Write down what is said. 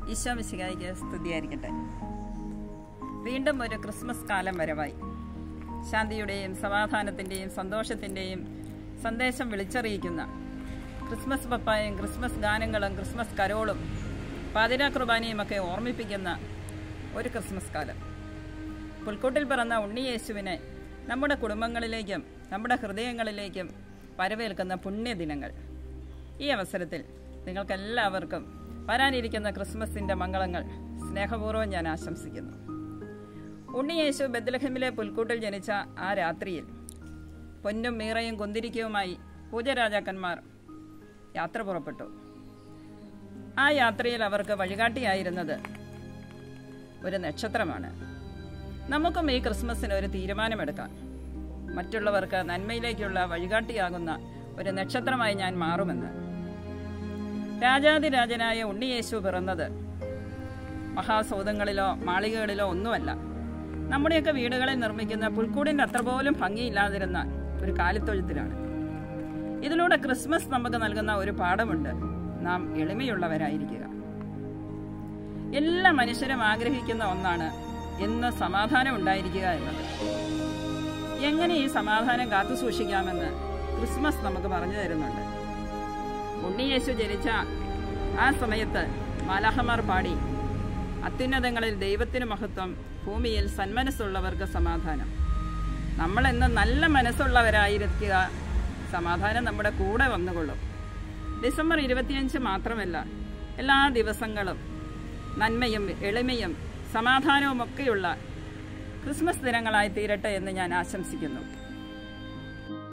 ഈശോ മിശിഹായിക്ക് സ്തുതിയായിരിക്കട്ടെ വീണ്ടും ഒരു ക്രിസ്മസ് കാലം വരവായി ശാന്തിയുടെയും സമാധാനത്തിൻ്റെയും സന്തോഷത്തിൻ്റെയും സന്ദേശം വിളിച്ചറിയിക്കുന്ന ക്രിസ്മസ് പപ്പായും ക്രിസ്മസ് ഗാനങ്ങളും ക്രിസ്മസ് കരോളും പാതിരാ കുർബാനയും ഒക്കെ ഓർമ്മിപ്പിക്കുന്ന ഒരു ക്രിസ്മസ് കാലം പുൽക്കൂട്ടിൽ പിറന്ന ഉണ്ണിയേശുവിനെ നമ്മുടെ കുടുംബങ്ങളിലേക്കും നമ്മുടെ ഹൃദയങ്ങളിലേക്കും വരവേൽക്കുന്ന പുണ്യദിനങ്ങൾ ഈ അവസരത്തിൽ നിങ്ങൾക്കെല്ലാവർക്കും വരാനിരിക്കുന്ന ക്രിസ്മസിൻ്റെ മംഗളങ്ങൾ സ്നേഹപൂർവ്വം ഞാൻ ആശംസിക്കുന്നു ഉണ്ണിയേശു ബദ്ലഹമിലെ പുൽക്കൂട്ടിൽ ജനിച്ച ആ രാത്രിയിൽ പൊന്നും മീറയും കുന്തിരിക്കവുമായി പൂജരാജാക്കന്മാർ യാത്ര പുറപ്പെട്ടു ആ യാത്രയിൽ അവർക്ക് വഴികാട്ടിയായിരുന്നത് ഒരു നക്ഷത്രമാണ് നമുക്കും ഈ ക്രിസ്മസിന് ഒരു തീരുമാനമെടുക്കാം മറ്റുള്ളവർക്ക് നന്മയിലേക്കുള്ള വഴികാട്ടിയാകുന്ന ഒരു നക്ഷത്രമായി ഞാൻ മാറുമെന്ന് രാജാതിരാജനായ ഉണ്ണിയേശു പിറന്നത് മഹാസൗധങ്ങളിലോ മാളികകളിലോ ഒന്നുമല്ല നമ്മുടെയൊക്കെ വീടുകളിൽ നിർമ്മിക്കുന്ന പുൽക്കൂടിന്റെ അത്ര പോലും ഭംഗിയില്ലാതിരുന്ന ഒരു കാലിത്തൊഴുത്തിലാണ് ഇതിലൂടെ ക്രിസ്മസ് നമുക്ക് നൽകുന്ന ഒരു പാഠമുണ്ട് നാം എളിമയുള്ളവരായിരിക്കുക എല്ലാ മനുഷ്യരും ആഗ്രഹിക്കുന്ന ഒന്നാണ് എന്ന് സമാധാനം ഉണ്ടായിരിക്കുക എന്നത് എങ്ങനെ ഈ സമാധാനം കാത്തു സൂക്ഷിക്കാമെന്ന് ക്രിസ്മസ് നമുക്ക് പറഞ്ഞു തരുന്നുണ്ട് ഉണ്ണിയേശു ജനിച്ച ആ സമയത്ത് മാലാഹമാർ പാടി അത്യുന്നതങ്ങളിൽ ദൈവത്തിന് മഹത്വം ഭൂമിയിൽ സന്മനസ്സുള്ളവർക്ക് സമാധാനം നമ്മൾ എന്നും നല്ല മനസ്സുള്ളവരായിരിക്കുക സമാധാനം നമ്മുടെ കൂടെ വന്നുകൊള്ളും ഡിസംബർ ഇരുപത്തിയഞ്ച് മാത്രമല്ല എല്ലാ ദിവസങ്ങളും നന്മയും എളിമയും സമാധാനവും ഒക്കെയുള്ള ക്രിസ്മസ് ദിനങ്ങളായി തീരട്ടെ എന്ന് ഞാൻ ആശംസിക്കുന്നു